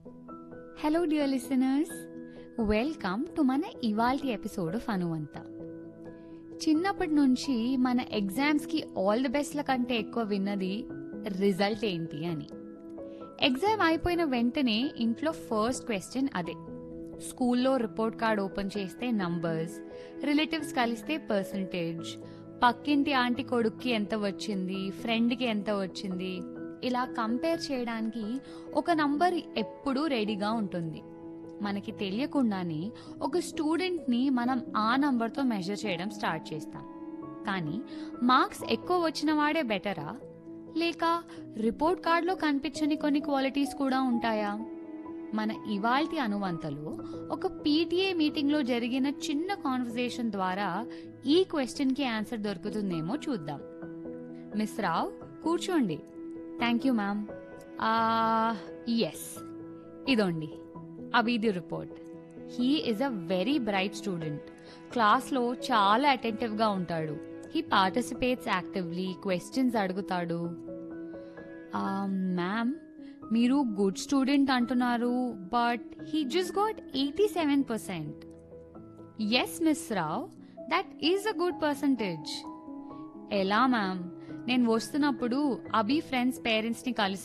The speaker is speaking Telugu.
hello dear listeners welcome to మన ఇవాల్టి ఎపిసోడ్ ఆఫ్ అనువంత చిన్నప్పటి నుంచి మన ఎగ్జామ్స్కి ఆల్ ది బెస్ట్ల కంటే ఎక్కువ విన్నది రిజల్ట్ ఏంటి అని ఎగ్జామ్ అయిపోయిన వెంటనే ఇంట్లో ఫస్ట్ క్వశ్చన్ అదే స్కూల్లో రిపోర్ట్ కార్డ్ ఓపెన్ చేస్తే నంబర్స్ రిలేటివ్స్ కలిస్తే పర్సంటేజ్ పక్కింటి ఆంటీ కొడుక్కి ఎంత వచ్చింది ఫ్రెండ్కి ఎంత వచ్చింది ఇలా కంపేర్ చేయడానికి ఒక నంబర్ ఎప్పుడూ రెడీగా ఉంటుంది మనకి తెలియకుండానే ఒక స్టూడెంట్ని మనం ఆ నంబర్తో మెజర్ చేయడం స్టార్ట్ చేస్తాం కానీ మార్క్స్ ఎక్కువ వచ్చిన వాడే బెటరా లేక రిపోర్ట్ కార్డులో కనిపించని కొన్ని క్వాలిటీస్ కూడా ఉంటాయా మన ఇవాల్టి అనువంతలో ఒక పీటీఏ మీటింగ్లో జరిగిన చిన్న కాన్వర్సేషన్ ద్వారా ఈ క్వశ్చన్కి ఆన్సర్ దొరుకుతుందేమో చూద్దాం మిస్ రావ్ కూర్చోండి థ్యాంక్ యూ మ్యామ్ ఎస్ ఇదోండి అబీది report he is a very bright student క్లాస్లో చాలా అటెంటివ్గా ఉంటాడు హీ పార్టిసిపేట్స్ యాక్టివ్లీ క్వశ్చన్స్ అడుగుతాడు మ్యామ్ మీరు గుడ్ స్టూడెంట్ అంటున్నారు but he just got eighty seven percent yes miss Rao that is a good percentage ఎలా మ్యామ్ నేను వస్తున్నప్పుడు అభి ఫ్రెండ్స్ పేరెంట్స్ని కలిసి